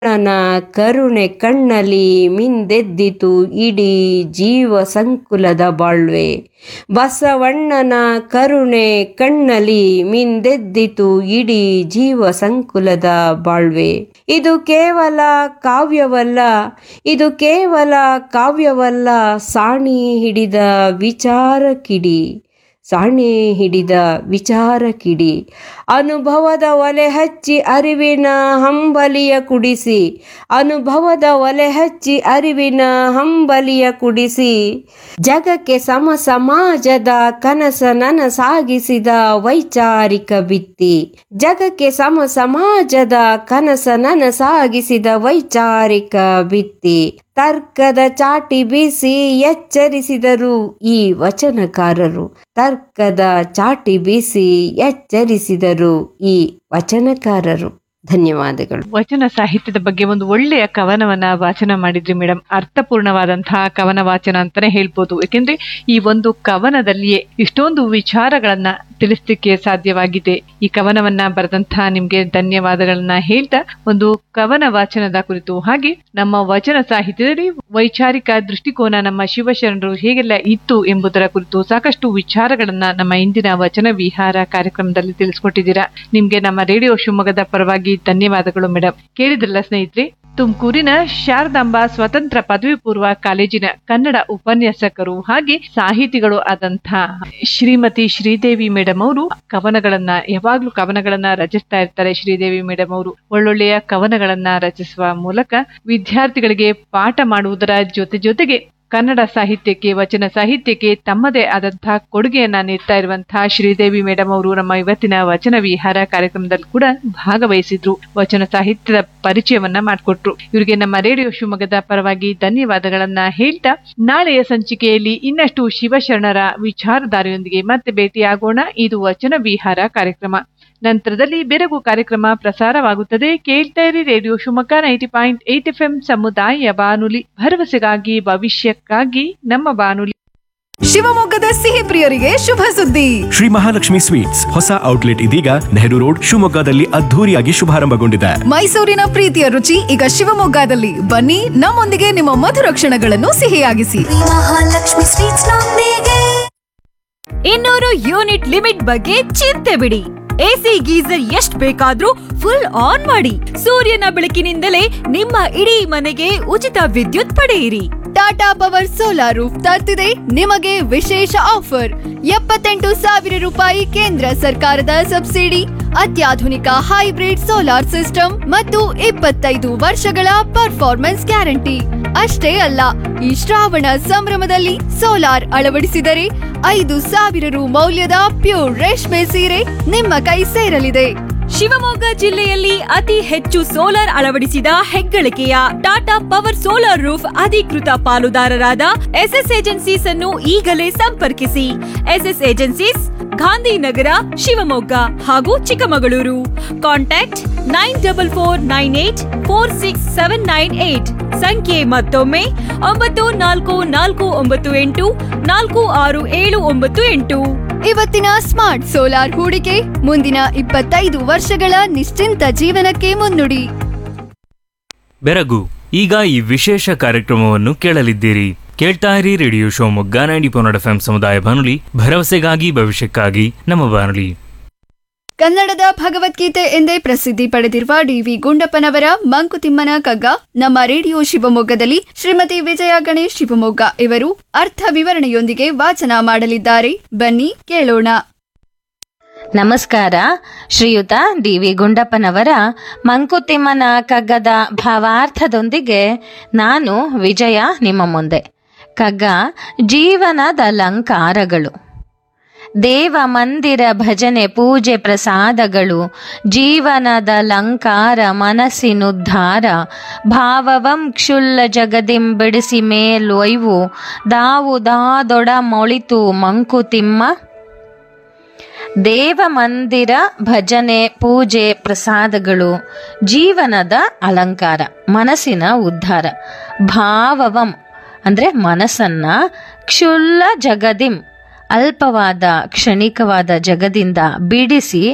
ಬಸವಣ್ಣನ ಕರುಣೆ ಕಣ್ಣಲ್ಲಿ ಮಿಂದೆದ್ದಿತು ಇಡೀ ಜೀವ ಸಂಕುಲದ ಬಾಳ್ವೆ ಬಸವಣ್ಣನ ಕರುಣೆ ಕಣ್ಣಲ್ಲಿ ಮಿಂದೆದ್ದಿತು ಇಡೀ ಜೀವ ಸಂಕುಲದ ಬಾಳ್ವೆ ಇದು ಕೇವಲ ಕಾವ್ಯವಲ್ಲ ಇದು ಕೇವಲ ಕಾವ್ಯವಲ್ಲ ಸಾಣಿ ಹಿಡಿದ ವಿಚಾರ ಕಿಡಿ ಸಾಣೆ ಹಿಡಿದ ವಿಚಾರ ಕಿಡಿ ಅನುಭವದ ಒಲೆ ಹಚ್ಚಿ ಅರಿವಿನ ಹಂಬಲಿಯ ಕುಡಿಸಿ ಅನುಭವದ ಒಲೆ ಹಚ್ಚಿ ಅರಿವಿನ ಹಂಬಲಿಯ ಕುಡಿಸಿ ಜಗಕ್ಕೆ ಸಮ ಸಮಾಜದ ಕನಸ ನನಸಾಗಿಸಿದ ವೈಚಾರಿಕ ಭಿತ್ತಿ ಜಗಕ್ಕೆ ಸಮ ಸಮಾಜದ ಕನಸ ನನಸಾಗಿಸಿದ ವೈಚಾರಿಕ ಭಿತ್ತಿ ತರ್ಕದ ಚಾಟಿ ಬೀಸಿ ಎಚ್ಚರಿಸಿದರು ಈ ವಚನಕಾರರು ತರ್ಕದ ಚಾಟಿ ಬೀಸಿ ಎಚ್ಚರಿಸಿದರು ಈ ವಚನಕಾರರು ಧನ್ಯವಾದಗಳು ವಚನ ಸಾಹಿತ್ಯದ ಬಗ್ಗೆ ಒಂದು ಒಳ್ಳೆಯ ಕವನವನ್ನ ವಾಚನ ಮಾಡಿದ್ರಿ ಮೇಡಮ್ ಅರ್ಥಪೂರ್ಣವಾದಂತಹ ಕವನ ವಾಚನ ಅಂತಾನೆ ಹೇಳ್ಬೋದು ಯಾಕೆಂದ್ರೆ ಈ ಒಂದು ಕವನದಲ್ಲಿಯೇ ಇಷ್ಟೊಂದು ವಿಚಾರಗಳನ್ನ ತಿಳಿಸ್ಲಿಕ್ಕೆ ಸಾಧ್ಯವಾಗಿದೆ ಈ ಕವನವನ್ನ ಬರೆದಂತಹ ನಿಮ್ಗೆ ಧನ್ಯವಾದಗಳನ್ನ ಹೇಳ್ತಾ ಒಂದು ಕವನ ವಾಚನದ ಕುರಿತು ಹಾಗೆ ನಮ್ಮ ವಚನ ಸಾಹಿತ್ಯದಲ್ಲಿ ವೈಚಾರಿಕ ದೃಷ್ಟಿಕೋನ ನಮ್ಮ ಶಿವಶರಣರು ಹೇಗೆಲ್ಲ ಇತ್ತು ಎಂಬುದರ ಕುರಿತು ಸಾಕಷ್ಟು ವಿಚಾರಗಳನ್ನ ನಮ್ಮ ಇಂದಿನ ವಚನ ವಿಹಾರ ಕಾರ್ಯಕ್ರಮದಲ್ಲಿ ತಿಳಿಸ್ಕೊಟ್ಟಿದ್ದೀರಾ ನಿಮ್ಗೆ ನಮ್ಮ ರೇಡಿಯೋ ಶಿವಮೊಗ್ಗದ ಪರವಾಗಿ ಧನ್ಯವಾದಗಳು ಮೇಡಮ್ ಕೇಳಿದ್ರಲ್ಲ ಸ್ನೇಹಿತರೆ ತುಮಕೂರಿನ ಶಾರದಾಂಬ ಸ್ವತಂತ್ರ ಪದವಿ ಪೂರ್ವ ಕಾಲೇಜಿನ ಕನ್ನಡ ಉಪನ್ಯಾಸಕರು ಹಾಗೆ ಸಾಹಿತಿಗಳು ಆದಂತಹ ಶ್ರೀಮತಿ ಶ್ರೀದೇವಿ ಮೇಡಮ್ ಅವರು ಕವನಗಳನ್ನ ಯಾವಾಗ್ಲೂ ಕವನಗಳನ್ನ ರಚಿಸ್ತಾ ಇರ್ತಾರೆ ಶ್ರೀದೇವಿ ಮೇಡಮ್ ಅವರು ಒಳ್ಳೊಳ್ಳೆಯ ಕವನಗಳನ್ನ ರಚಿಸುವ ಮೂಲಕ ವಿದ್ಯಾರ್ಥಿಗಳಿಗೆ ಪಾಠ ಮಾಡುವುದರ ಜೊತೆ ಜೊತೆಗೆ ಕನ್ನಡ ಸಾಹಿತ್ಯಕ್ಕೆ ವಚನ ಸಾಹಿತ್ಯಕ್ಕೆ ತಮ್ಮದೇ ಆದಂತಹ ಕೊಡುಗೆಯನ್ನ ನೀಡ್ತಾ ಇರುವಂತಹ ಶ್ರೀದೇವಿ ಮೇಡಮ್ ಅವರು ನಮ್ಮ ಇವತ್ತಿನ ವಚನ ವಿಹಾರ ಕಾರ್ಯಕ್ರಮದಲ್ಲಿ ಕೂಡ ಭಾಗವಹಿಸಿದ್ರು ವಚನ ಸಾಹಿತ್ಯದ ಪರಿಚಯವನ್ನ ಮಾಡಿಕೊಟ್ರು ಇವರಿಗೆ ನಮ್ಮ ರೇಡಿಯೋ ಶಿವಮೊಗ್ಗದ ಪರವಾಗಿ ಧನ್ಯವಾದಗಳನ್ನ ಹೇಳ್ತಾ ನಾಳೆಯ ಸಂಚಿಕೆಯಲ್ಲಿ ಇನ್ನಷ್ಟು ಶಿವಶರಣರ ವಿಚಾರಧಾರೆಯೊಂದಿಗೆ ಮತ್ತೆ ಭೇಟಿಯಾಗೋಣ ಇದು ವಚನ ವಿಹಾರ ಕಾರ್ಯಕ್ರಮ ನಂತರದಲ್ಲಿ ಬೆರಗು ಕಾರ್ಯಕ್ರಮ ಪ್ರಸಾರವಾಗುತ್ತದೆ ಕೇಳ್ತಾ ಇರಿ radio Shivamogga ninety point eight F M ಸಮುದಾಯ ಬಾನುಲಿ ಭರವಸೆಗಾಗಿ ಭವಿಷ್ಯಕ್ಕಾಗಿ ನಮ್ಮ ಬಾನುಲಿ ಶಿವಮೊಗ್ಗದ ಸಿಹಿ ಪ್ರಿಯರಿಗೆ ಶುಭ ಸುದ್ದಿ ಶ್ರೀ ಮಹಾಲಕ್ಷ್ಮಿ ಸ್ವೀಟ್ಸ್ ಹೊಸ ಔಟ್ಲೆಟ್ ಇದೀಗ ನೆಹರು ರೋಡ್ ಶಿವಮೊಗ್ಗದಲ್ಲಿ ಅದ್ಧೂರಿಯಾಗಿ ಶುಭಾರಂಭಗೊಂಡಿದೆ ಮೈಸೂರಿನ ಪ್ರೀತಿಯ ರುಚಿ ಈಗ ಶಿವಮೊಗ್ಗದಲ್ಲಿ ಬನ್ನಿ ನಮ್ಮೊಂದಿಗೆ ನಿಮ್ಮ ಮಧುರ ಕ್ಷಣಗಳನ್ನು ಸಿಹಿಯಾಗಿಸಿ ಮಹಾಲಕ್ಷ್ಮಿ ಸ್ವೀಟ್ಸ್ ನೊಂದಿಗೆ ಇನ್ನೂರು ಯೂನಿಟ್ ಲಿಮಿಟ್ ಬಗ್ಗೆ ಚಿಂತೆ ಬಿಡಿ ಎಸಿ ಗೀಸರ್ ಎಷ್ಟ್ ಬೇಕಾದ್ರೂ ಫುಲ್ ಆನ್ ಮಾಡಿ ಸೂರ್ಯನ ಬೆಳಕಿನಿಂದಲೇ ನಿಮ್ಮ ಇಡೀ ಮನೆಗೆ ಉಚಿತ ವಿದ್ಯುತ್ ಪಡೆಯಿರಿ ಟಾಟಾ ಪವರ್ ಸೋಲಾರ್ ರೂಫ್ ತರ್ತಿದೆ ನಿಮಗೆ ವಿಶೇಷ ಆಫರ್ ಎಪ್ಪತ್ತೆಂಟು ಸಾವಿರ ರೂಪಾಯಿ ಕೇಂದ್ರ ಸರ್ಕಾರದ ಸಬ್ಸಿಡಿ ಅತ್ಯಾಧುನಿಕ ಹೈಬ್ರಿಡ್ ಸೋಲಾರ್ ಸಿಸ್ಟಮ್ ಮತ್ತು ಇಪ್ಪತ್ತೈದು ವರ್ಷಗಳ ಪರ್ಫಾರ್ಮೆನ್ಸ್ ಗ್ಯಾರಂಟಿ ಅಷ್ಟೇ ಅಲ್ಲ ಈ ಶ್ರಾವಣ ಸಂಭ್ರಮದಲ್ಲಿ ಸೋಲಾರ್ ಅಳವಡಿಸಿದರೆ ಐದು ಸಾವಿರ ರು ಮೌಲ್ಯದ ಪ್ಯೂರ್ ರೇಷ್ಮೆ ಸೀರೆ ನಿಮ್ಮ ಕೈ ಸೇರಲಿದೆ ಶಿವಮೊಗ್ಗ ಜಿಲ್ಲೆಯಲ್ಲಿ ಅತಿ ಹೆಚ್ಚು ಸೋಲಾರ್ ಅಳವಡಿಸಿದ ಹೆಗ್ಗಳಿಕೆಯ ಟಾಟಾ ಪವರ್ ಸೋಲಾರ್ ರೂಫ್ ಅಧಿಕೃತ ಪಾಲುದಾರರಾದ ಎಸ್ಎಸ್ ಏಜೆನ್ಸೀಸ್ ಅನ್ನು ಈಗಲೇ ಸಂಪರ್ಕಿಸಿ ಎಸ್ಎಸ್ ಏಜೆನ್ಸೀಸ್ ಗಾಂಧಿನಗರ ಶಿವಮೊಗ್ಗ ಹಾಗೂ Chikkamagaluru contact nine double four nine eight four six seven nine eight ಸಂಖ್ಯೆ ಮತ್ತೊಮ್ಮೆ ಒಂಬತ್ತು ನಾಲ್ಕು ನಾಲ್ಕು ಒಂಬತ್ತು ಎಂಟು ನಾಲ್ಕು ಆರು ಏಳು ಒಂಬತ್ತು ಎಂಟು ಇವತ್ತಿನ ಸ್ಮಾರ್ಟ್ ಸೋಲಾರ್ ಹೂಡಿಕೆ ಮುಂದಿನ ಇಪ್ಪತ್ತೈದು ವರ್ಷಗಳ ನಿಶ್ಚಿಂತ ಜೀವನಕ್ಕೆ ಮುನ್ನುಡಿ ಬೆರಗು ಈಗ ಈ ವಿಶೇಷ ಕಾರ್ಯಕ್ರಮವನ್ನು ಕೇಳಲಿದ್ದೀರಿ ಕೇಳ್ತಾ ಇರಿ ರೇಡಿಯೋ ಶಿವಮೊಗ್ಗ ನೈಂಟಿ ಪೊನ್ನಡ ಎಫ್ ಸಮುದಾಯ ಬಾನುಲಿ ಭರವಸೆಗಾಗಿ ಭವಿಷ್ಯಕ್ಕಾಗಿ ನಮ್ಮ ಬಾನುಲಿ ಕನ್ನಡದ ಭಗವದ್ಗೀತೆ ಎಂದೇ ಪ್ರಸಿದ್ಧಿ ಪಡೆದಿರುವ ಡಿವಿ ಗುಂಡಪ್ಪನವರ ಮಂಕುತಿಮ್ಮನ ಕಗ್ಗ ನಮ್ಮ ರೇಡಿಯೋ ಶಿವಮೊಗ್ಗದಲ್ಲಿ ಶ್ರೀಮತಿ ವಿಜಯ ಗಣೇಶ್ ಶಿವಮೊಗ್ಗ ಇವರು ಅರ್ಥ ವಿವರಣೆಯೊಂದಿಗೆ ವಾಚನ ಮಾಡಲಿದ್ದಾರೆ ಬನ್ನಿ ಕೇಳೋಣ ನಮಸ್ಕಾರ ಶ್ರೀಯುತ ಡಿ ವಿ ಗುಂಡಪ್ಪನವರ ಮಂಕುತಿಮ್ಮನ ಕಗ್ಗದ ಭಾವಾರ್ಥದೊಂದಿಗೆ ನಾನು ವಿಜಯ ನಿಮ್ಮ ಮುಂದೆ ಕಗ್ಗ ಜೀವನದ ಅಲಂಕಾರಗಳು ದೇವ ಮಂದಿರ ಭಜನೆ ಪೂಜೆ ಪ್ರಸಾದಗಳು ಜೀವನದ ಅಲಂಕಾರ ಮನಸ್ಸಿನುದ್ಧಾರ ಭಾವವಂ ಕ್ಷುಲ್ಲ ಜಗದಿಂ ಬಿಡಿಸಿ ಮೇಲೊಯ್ವು ದಾವುದಾದೊಡ ಮೊಳಿತು ಮಂಕುತಿಮ್ಮ ದೇವ ಮಂದಿರ ಭಜನೆ ಪೂಜೆ ಪ್ರಸಾದಗಳು ಜೀವನದ ಅಲಂಕಾರ ಮನಸ್ಸಿನ ಉದ್ಧಾರ ಭಾವವಂ ಅಂದ್ರೆ ಮನಸ್ಸನ್ನ ಕ್ಷುಲ್ಲ ಜಗದಿಂ ಅಲ್ಪವಾದ ಕ್ಷಣಿಕವಾದ ಜಗದಿಂದ ಬಿಡಿಸಿ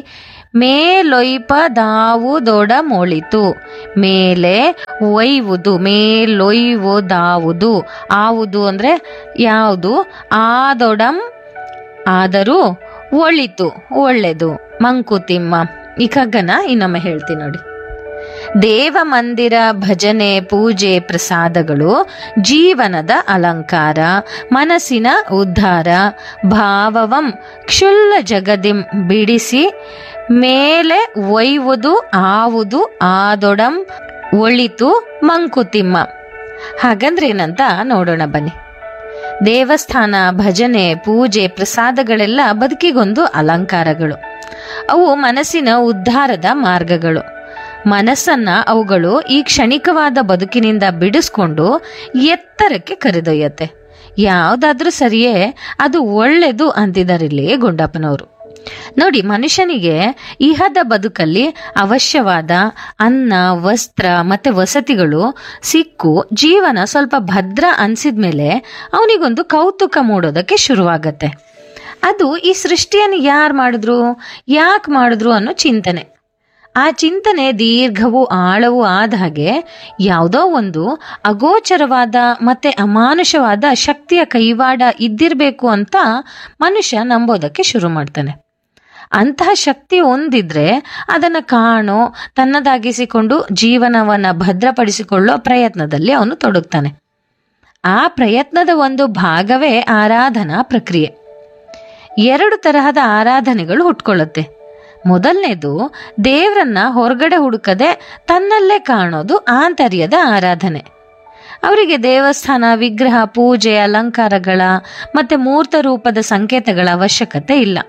ಮೇಲೊಯ್ಪದಾವುದೊಡ ಮೊಳಿತು ಮೇಲೆ ಒಯ್ಯುವುದು ಮೇಲೊಯ್ಯುವುದಾವುದು ಆವುದು ಅಂದ್ರೆ ಯಾವುದು ಆದೊಡಂ ಆದರೂ ಒಳಿತು ಒಳ್ಳೆದು ಮಂಕುತಿಮ್ಮ ಈ ಕಗ್ಗನ ಇನ್ನೊಮ್ಮೆ ಹೇಳ್ತೀನಿ ನೋಡಿ ದೇವ ಮಂದಿರ ಭಜನೆ ಪೂಜೆ ಪ್ರಸಾದಗಳು ಜೀವನದ ಅಲಂಕಾರ ಮನಸ್ಸಿನ ಉದ್ಧಾರ ಭಾವವಂ ಕ್ಷುಲ್ಲ ಜಗದಿಂ ಬಿಡಿಸಿ ಮೇಲೆ ಒಯ್ಯುವುದು ಆವುದು ಆದೊಡಂ ಒಳಿತು ಮಂಕುತಿಮ್ಮ ಹಾಗಂದ್ರೆ ಏನಂತ ನೋಡೋಣ ಬನ್ನಿ ದೇವಸ್ಥಾನ ಭಜನೆ ಪೂಜೆ ಪ್ರಸಾದಗಳೆಲ್ಲ ಬದುಕಿಗೊಂದು ಅಲಂಕಾರಗಳು ಅವು ಮನಸ್ಸಿನ ಉದ್ಧಾರದ ಮಾರ್ಗಗಳು ಮನಸ್ಸನ್ನ ಅವುಗಳು ಈ ಕ್ಷಣಿಕವಾದ ಬದುಕಿನಿಂದ ಬಿಡಿಸ್ಕೊಂಡು ಎತ್ತರಕ್ಕೆ ಕರೆದೊಯ್ಯತ್ತೆ ಯಾವುದಾದ್ರೂ ಸರಿಯೇ ಅದು ಒಳ್ಳೆದು ಅಂತಿದಾರಿಲ್ಲಿ ಗುಂಡಪ್ಪನವರು ನೋಡಿ ಮನುಷ್ಯನಿಗೆ ಇಹದ ಬದುಕಲ್ಲಿ ಅವಶ್ಯವಾದ ಅನ್ನ ವಸ್ತ್ರ ಮತ್ತೆ ವಸತಿಗಳು ಸಿಕ್ಕು ಜೀವನ ಸ್ವಲ್ಪ ಭದ್ರ ಅನ್ಸಿದ್ಮೇಲೆ ಅವನಿಗೊಂದು ಕೌತುಕ ಮೂಡೋದಕ್ಕೆ ಶುರುವಾಗತ್ತೆ ಅದು ಈ ಸೃಷ್ಟಿಯನ್ನು ಯಾರು ಮಾಡಿದ್ರು ಯಾಕೆ ಮಾಡಿದ್ರು ಅನ್ನೋ ಚಿಂತನೆ ಆ ಚಿಂತನೆ ದೀರ್ಘವೂ ಆಳವೂ ಆದ ಹಾಗೆ ಯಾವುದೋ ಒಂದು ಅಗೋಚರವಾದ ಮತ್ತೆ ಅಮಾನುಷವಾದ ಶಕ್ತಿಯ ಕೈವಾಡ ಇದ್ದಿರಬೇಕು ಅಂತ ಮನುಷ್ಯ ನಂಬೋದಕ್ಕೆ ಶುರು ಮಾಡ್ತಾನೆ ಅಂತಹ ಶಕ್ತಿ ಹೊಂದಿದ್ರೆ ಅದನ್ನು ಕಾಣೋ ತನ್ನದಾಗಿಸಿಕೊಂಡು ಜೀವನವನ್ನ ಭದ್ರಪಡಿಸಿಕೊಳ್ಳೋ ಪ್ರಯತ್ನದಲ್ಲಿ ಅವನು ತೊಡಗ್ತಾನೆ ಆ ಪ್ರಯತ್ನದ ಒಂದು ಭಾಗವೇ ಆರಾಧನಾ ಪ್ರಕ್ರಿಯೆ ಎರಡು ತರಹದ ಆರಾಧನೆಗಳು ಹುಟ್ಕೊಳ್ಳುತ್ತೆ ಮೊದಲನೇದು ದೇವರನ್ನ ಹೊರಗಡೆ ಹುಡುಕದೆ ತನ್ನಲ್ಲೇ ಕಾಣೋದು ಆಂತರ್ಯದ ಆರಾಧನೆ ಅವರಿಗೆ ದೇವಸ್ಥಾನ ವಿಗ್ರಹ ಪೂಜೆ ಅಲಂಕಾರಗಳ ಮತ್ತೆ ಮೂರ್ತ ರೂಪದ ಸಂಕೇತಗಳ ಅವಶ್ಯಕತೆ ಇಲ್ಲ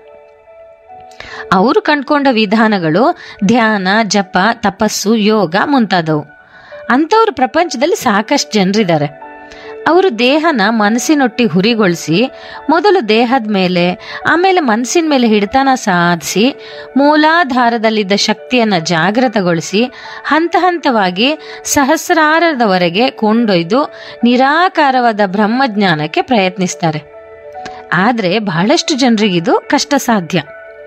ಅವರು ಕಂಡ್ಕೊಂಡ ವಿಧಾನಗಳು ಧ್ಯಾನ ಜಪ ತಪಸ್ಸು ಯೋಗ ಮುಂತಾದವು ಅಂಥವ್ರು ಪ್ರಪಂಚದಲ್ಲಿ ಸಾಕಷ್ಟು ಜನರಿದ್ದಾರೆ ಅವರು ದೇಹನ ಮನಸ್ಸಿನೊಟ್ಟಿಗೆ ಹುರಿಗೊಳಿಸಿ ಮೊದಲು ದೇಹದ ಮೇಲೆ ಆಮೇಲೆ ಮನಸ್ಸಿನ ಮೇಲೆ ಹಿಡಿತನ ಸಾಧಿಸಿ ಮೂಲಾಧಾರದಲ್ಲಿದ್ದ ಶಕ್ತಿಯನ್ನು ಜಾಗೃತಗೊಳಿಸಿ ಹಂತ ಹಂತವಾಗಿ ಸಹಸ್ರಾರದವರೆಗೆ ಕೊಂಡೊಯ್ದು ನಿರಾಕಾರವಾದ ಬ್ರಹ್ಮಜ್ಞಾನಕ್ಕೆ ಪ್ರಯತ್ನಿಸ್ತಾರೆ ಆದರೆ ಬಹಳಷ್ಟು ಜನರಿಗಿದು ಕಷ್ಟ ಸಾಧ್ಯ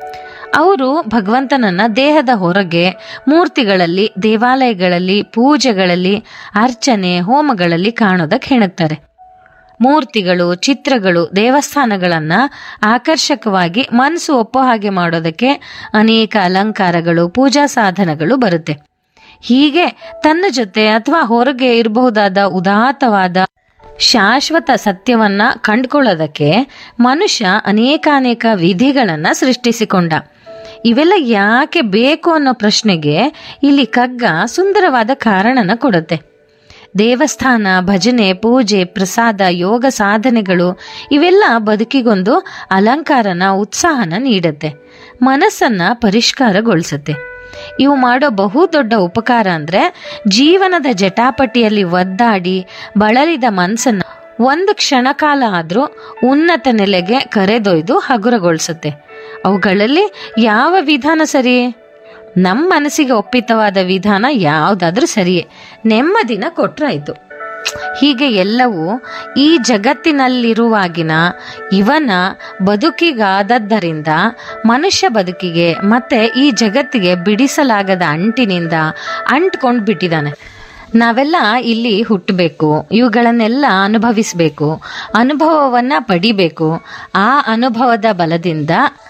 ಅವರು ಭಗವಂತನನ್ನ ದೇಹದ ಹೊರಗೆ ಮೂರ್ತಿಗಳಲ್ಲಿ ದೇವಾಲಯಗಳಲ್ಲಿ ಪೂಜೆಗಳಲ್ಲಿ ಅರ್ಚನೆ ಹೋಮಗಳಲ್ಲಿ ಕಾಣೋದಕ್ಕೆ ಹೆಣಗ್ತಾರೆ ಮೂರ್ತಿಗಳು ಚಿತ್ರಗಳು ದೇವಸ್ಥಾನಗಳನ್ನ ಆಕರ್ಷಕವಾಗಿ ಮನಸ್ಸು ಒಪ್ಪೋ ಹಾಗೆ ಮಾಡೋದಕ್ಕೆ ಅನೇಕ ಅಲಂಕಾರಗಳು ಪೂಜಾ ಸಾಧನಗಳು ಬರುತ್ತೆ ಹೀಗೆ ತನ್ನ ಜೊತೆ ಅಥವಾ ಹೊರಗೆ ಇರಬಹುದಾದ ಉದಾತ್ತವಾದ ಶಾಶ್ವತ ಸತ್ಯವನ್ನ ಕಂಡುಕೊಳ್ಳೋದಕ್ಕೆ ಮನುಷ್ಯ ಅನೇಕಾನೇಕ ವಿಧಿಗಳನ್ನ ಸೃಷ್ಟಿಸಿಕೊಂಡ ಇವೆಲ್ಲ ಯಾಕೆ ಬೇಕು ಅನ್ನೋ ಪ್ರಶ್ನೆಗೆ ಇಲ್ಲಿ ಕಗ್ಗ ಸುಂದರವಾದ ಕಾರಣನ ಕೊಡುತ್ತೆ ದೇವಸ್ಥಾನ ಭಜನೆ ಪೂಜೆ ಪ್ರಸಾದ ಯೋಗ ಸಾಧನೆಗಳು ಇವೆಲ್ಲ ಬದುಕಿಗೊಂದು ಅಲಂಕಾರನ ಉತ್ಸಾಹನ ನೀಡುತ್ತೆ ಮನಸ್ಸನ್ನ ಪರಿಷ್ಕಾರಗೊಳಿಸುತ್ತೆ ಇವು ಮಾಡೋ ಬಹು ದೊಡ್ಡ ಉಪಕಾರ ಅಂದ್ರೆ ಜೀವನದ ಜಟಾಪಟಿಯಲ್ಲಿ ಒದ್ದಾಡಿ ಬಳಲಿದ ಮನಸ್ಸನ್ನ ಒಂದು ಕ್ಷಣಕಾಲ ಆದ್ರೂ ಉನ್ನತ ನೆಲೆಗೆ ಕರೆದೊಯ್ದು ಹಗುರಗೊಳಿಸುತ್ತೆ ಅವುಗಳಲ್ಲಿ ಯಾವ ವಿಧಾನ ಸರಿ ನಮ್ಮ ಮನಸ್ಸಿಗೆ ಒಪ್ಪಿತವಾದ ವಿಧಾನ ಯಾವುದಾದ್ರೂ ಸರಿಯೇ ನೆಮ್ಮದಿನ ಕೊಟ್ರಾಯ್ತು ಹೀಗೆ ಎಲ್ಲವೂ ಈ ಜಗತ್ತಿನಲ್ಲಿರುವಾಗಿನ ಇವನ ಬದುಕಿಗಾದದ್ದರಿಂದ ಮನುಷ್ಯ ಬದುಕಿಗೆ ಮತ್ತೆ ಈ ಜಗತ್ತಿಗೆ ಬಿಡಿಸಲಾಗದ ಅಂಟಿನಿಂದ ಅಂಟ್ಕೊಂಡು ಬಿಟ್ಟಿದ್ದಾನೆ ನಾವೆಲ್ಲ ಇಲ್ಲಿ ಹುಟ್ಟಬೇಕು ಇವುಗಳನ್ನೆಲ್ಲ ಅನುಭವಿಸಬೇಕು ಅನುಭವವನ್ನ ಪಡಿಬೇಕು ಆ ಅನುಭವದ ಬಲದಿಂದ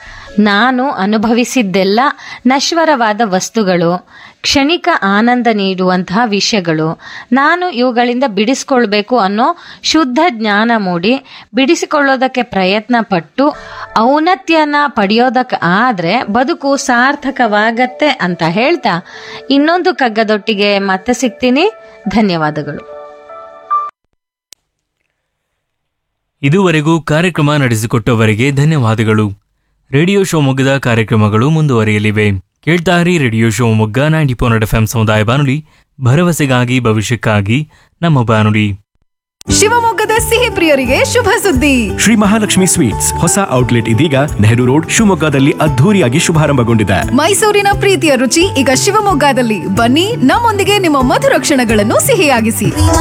ನಾನು ಅನುಭವಿಸಿದ್ದೆಲ್ಲ ನಶ್ವರವಾದ ವಸ್ತುಗಳು ಕ್ಷಣಿಕ ಆನಂದ ನೀಡುವಂತಹ ವಿಷಯಗಳು ನಾನು ಇವುಗಳಿಂದ ಬಿಡಿಸ್ಕೊಳ್ಬೇಕು ಅನ್ನೋ ಶುದ್ಧ ಜ್ಞಾನ ಮೂಡಿ ಬಿಡಿಸಿಕೊಳ್ಳೋದಕ್ಕೆ ಪ್ರಯತ್ನ ಪಟ್ಟು ಔನ್ನತ್ಯನ ಪಡೆಯೋದಕ್ಕೆ ಆದ್ರೆ ಬದುಕು ಸಾರ್ಥಕವಾಗತ್ತೆ ಅಂತ ಹೇಳ್ತಾ ಇನ್ನೊಂದು ಕಗ್ಗದೊಟ್ಟಿಗೆ ಮತ್ತೆ ಸಿಗ್ತೀನಿ ಧನ್ಯವಾದಗಳು ಇದುವರೆಗೂ ಕಾರ್ಯಕ್ರಮ ನಡೆಸಿಕೊಟ್ಟವರಿಗೆ ಧನ್ಯವಾದಗಳು ರೇಡಿಯೋ ಶಿವಮೊಗ್ಗದ ಕಾರ್ಯಕ್ರಮಗಳು ಮುಂದುವರಿಯಲಿವೆ ಕೇಳ್ತಾರಿ radio Shivamogga ninety point F ಸಮುದಾಯ ಬಾನುಲಿ ಭರವಸೆಗಾಗಿ ಭವಿಷ್ಯಕ್ಕಾಗಿ ನಮ್ಮ ಬಾನುಲಿ ಶಿವಮೊಗ್ಗದ ಸಿಹಿ ಪ್ರಿಯರಿಗೆ ಶುಭ ಸುದ್ದಿ ಶ್ರೀ ಮಹಾಲಕ್ಷ್ಮಿ ಸ್ವೀಟ್ಸ್ ಹೊಸ ಔಟ್ಲೆಟ್ ಇದೀಗ ನೆಹರು ರೋಡ್ ಶಿವಮೊಗ್ಗದಲ್ಲಿ ಅದ್ಧೂರಿಯಾಗಿ ಶುಭಾರಂಭಗೊಂಡಿದೆ ಮೈಸೂರಿನ ಪ್ರೀತಿಯ ರುಚಿ ಈಗ ಶಿವಮೊಗ್ಗದಲ್ಲಿ ಬನ್ನಿ ನಮ್ಮೊಂದಿಗೆ ನಿಮ್ಮ ಮಧುರ ಕ್ಷಣಗಳನ್ನು ಸಿಹಿಯಾಗಿಸಿ ಶ್ರೀ